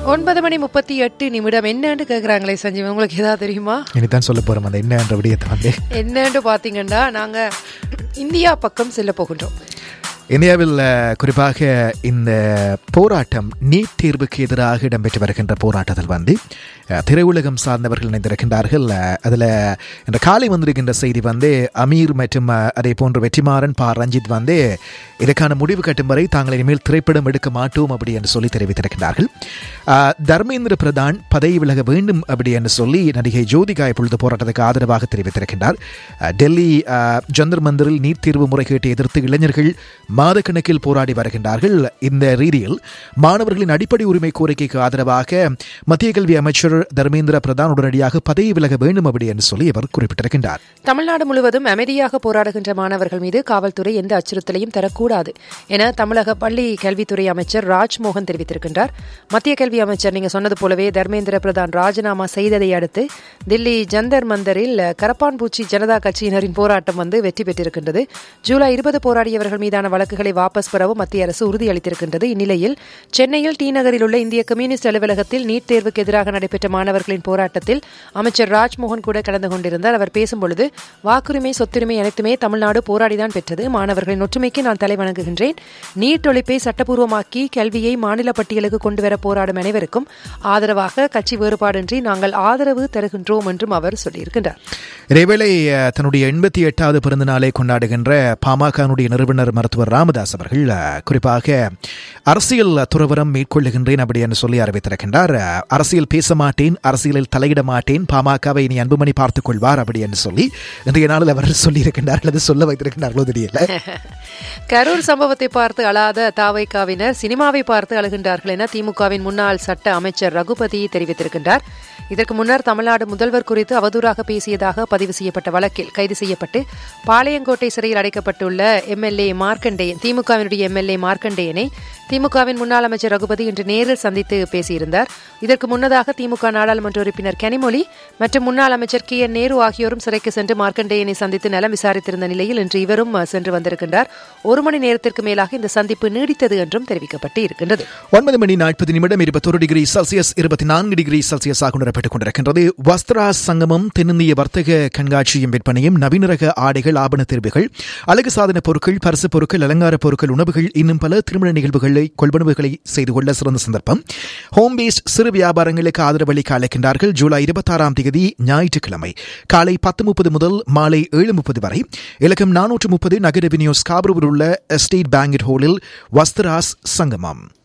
ஒன்பது மணி முப்பத்தி எட்டு நிமிடம் என்னன்னு கேக்குறாங்களே சஞ்சீவ் உங்களுக்கு ஏதாவது தெரியுமா இனிதான் சொல்ல போறோம் அந்த என்ன என்ற விடயத்தை வந்து என்னன்னு பாத்தீங்கன்னா நாங்க இந்தியா பக்கம் செல்ல போகின்றோம் இந்தியாவில் அஹ், குறிப்பாக இந்த போராட்டம் நீட் தேர்வுக்கு எதிராக இடம்பெற்று வருகின்ற போராட்டத்தில் வந்து அஹ், திரையுலகம் சார்ந்தவர்கள் இணைந்திருக்கின்றார்கள் அஹ், அதில் இந்த காலை வந்திருக்கின்ற செய்தி வந்து அமீர் மற்றும் அஹ், அதே போன்று வெற்றிமாறன் பா ரஞ்சித் வந்து இதற்கான முடிவு கட்டும் வரை தாங்கள் இனிமேல் திரைப்படம் எடுக்க மாட்டோம் அப்படி என்று சொல்லி தெரிவித்திருக்கிறார்கள் அஹ், தர்மேந்திர பிரதான் பதவி விலக வேண்டும் அப்படி என்று சொல்லி நடிகை ஜோதிகா இப்பொழுது போராட்டத்துக்கு ஆதரவாக தெரிவித்திருக்கின்றார் அஹ், டெல்லி அஹ், ஜந்தர் மந்திரில் நீட் தேர்வு முறைகேட்டை எதிர்த்து இளைஞர்கள் மாதக்கணக்கில் போராடி வருகின்றார்கள் இந்த ரீதியில் மாணவர்களின் அடிப்படை உரிமை கோரிக்கைக்கு ஆதரவாக மத்திய கல்வி அமைச்சர் தர்மேந்திர பிரதான் உடனடியாக பதவி விலக வேண்டும் அப்படி என்று சொல்லி அவர் குறிப்பிட்டிருக்கின்றார் தமிழ்நாடு முழுவதும் அமைதியாக போராடுகின்ற மாணவர்கள் மீது காவல்துறை எந்த அச்சுறுத்தலையும் தரக்கூடாது என தமிழக பள்ளி கல்வித்துறை அமைச்சர் ராஜ்மோகன் தெரிவித்திருக்கின்றார் மத்திய கல்வி அமைச்சர் நீங்க சொன்னது போலவே தர்மேந்திர பிரதான் ராஜினாமா செய்ததை அடுத்து தில்லி ஜந்தர் மந்தரில் கரப்பான்பூச்சி ஜனதா கட்சியினரின் போராட்டம் வந்து வெற்றி பெற்றிருக்கின்றது ஜூலை இருபது போராடியவர்கள் மீதான வழக்குகளை வாபஸ் பெறவும் மத்திய அரசு உறுதியளித்திருக்கின்றது இந்நிலையில் சென்னையில் டி நகரில் உள்ள இந்திய கம்யூனிஸ்ட் அலுவலகத்தில் நீட் தேர்வுக்கு எதிராக நடைபெற்ற மாணவர்களின் போராட்டத்தில் அமைச்சர் ராஜ்மோகன் கூட கலந்து கொண்டிருந்தார் அவர் பேசும்பொழுது வாக்குரிமை சொத்துரிமை அனைத்துமே தமிழ்நாடு போராடிதான் பெற்றது மாணவர்களின் ஒற்றுமைக்கு நான் தலை வணங்குகின்றேன் நீட் ஒழிப்பை சட்டப்பூர்வமாக்கி கல்வியை மாநில பட்டியலுக்கு கொண்டுவர போராடும் அனைவருக்கும் ஆதரவாக கட்சி வேறுபாடின்றி நாங்கள் ஆதரவு தருகின்றோம் என்றும் அவர் சொல்லியிருக்கின்றார் இதேவேளை அஹ், தன்னுடைய எண்பத்தி எட்டாவது பிறந்த நாளை கொண்டாடுகின்ற பாமகனுடைய நிறுவனர் மருத்துவர் ராமதாஸ் அவர்கள் அஹ், குறிப்பாக அரசியல் துறவரம் மேற்கொள்ளுகின்றேன் அப்படி என்று சொல்லி அறிவித்திருக்கின்றார் அஹ், அரசியல் பேச மாட்டேன் அரசியலில் தலையிட மாட்டேன் பாமகவை இனி அன்புமணி பார்த்துக் கொள்வார் அப்படி என்று சொல்லி இன்றைய நாளில் அவர் சொல்லியிருக்கின்றார் அல்லது சொல்ல வைத்திருக்கின்றார்களோ தெரியல கரூர் சம்பவத்தை பார்த்து அழாத தாவைக்காவினர் சினிமாவை பார்த்து அழுகின்றார்கள் என திமுகவின் முன்னாள் சட்ட அமைச்சர் ரகுபதி தெரிவித்திருக்கின்றார் இதற்கு முன்னர் தமிழ்நாடு முதல்வர் குறித்து அவதூறாக பேசியதாக பதிவு செய்யப்பட்ட வழக்கில் கைது செய்யப்பட்டு பாளையங்கோட்டை சிறையில் அடைக்கப்பட்டுள்ள எம்எல்ஏ மார்க்கண்டேயன் திமுகவினுடைய எம்எல்ஏ மார்க்கண்டேயனை திமுகவின் முன்னாள் அமைச்சர் ரகுபதி இன்று நேரில் சந்தித்து பேசியிருந்தார் இதற்கு முன்னதாக திமுக நாடாளுமன்ற உறுப்பினர் கனிமொழி மற்றும் முன்னாள் அமைச்சர் கே என் நேரு ஆகியோரும் சிறைக்கு சென்று மார்க்கண்டேயனை சந்தித்து நலம் விசாரித்திருந்த நிலையில் இன்று இவரும் அஹ், சென்று வந்திருக்கின்றார் ஒரு மணி நேரத்திற்கு மேலாக இந்த சந்திப்பு நீடித்தது என்றும் தெரிவிக்கப்பட்டு இருக்கின்றது ஒன்பது மணி நாற்பது நிமிடம் இருபத்தொரு டிகிரி செல்சியஸ் இருபத்தி நான்கு டிகிரி செல்சியஸாக உணரப்பட்டுக் கொண்டிருக்கின்றது வஸ்திரா சங்கமம் தென்னிந்திய வர்த்தக கண்காட்சியும் விற்பனையும் நவீன ரக ஆடைகள் ஆபண தேர்வுகள் அழகு சாதன பொருட்கள் பரிசு பொருட்கள் அலங்கார பொருட்கள் உணவுகள் இன்னும் பல திருமண நிகழ்வுகளை கொள்வனவுகளை செய்து கொள்ள சிறந்த சந்தர்ப்பம் ஹோம் பேஸ்ட் சிறு வியாபாரங்களுக்கு ஆதரவளிக்க அழைக்கின்றார்கள் ஜூலை இருபத்தாறாம் தேதி ஞாயிற்றுக்கிழமை காலை பத்து முப்பது முதல் மாலை ஏழு முப்பது வரை இலக்கம் நானூற்று முப்பது நகர விநியோஸ் காபரூரில் உள்ள எஸ்டேட் பேங்கட் ஹோலில் வஸ்திராஸ் சங்கமம்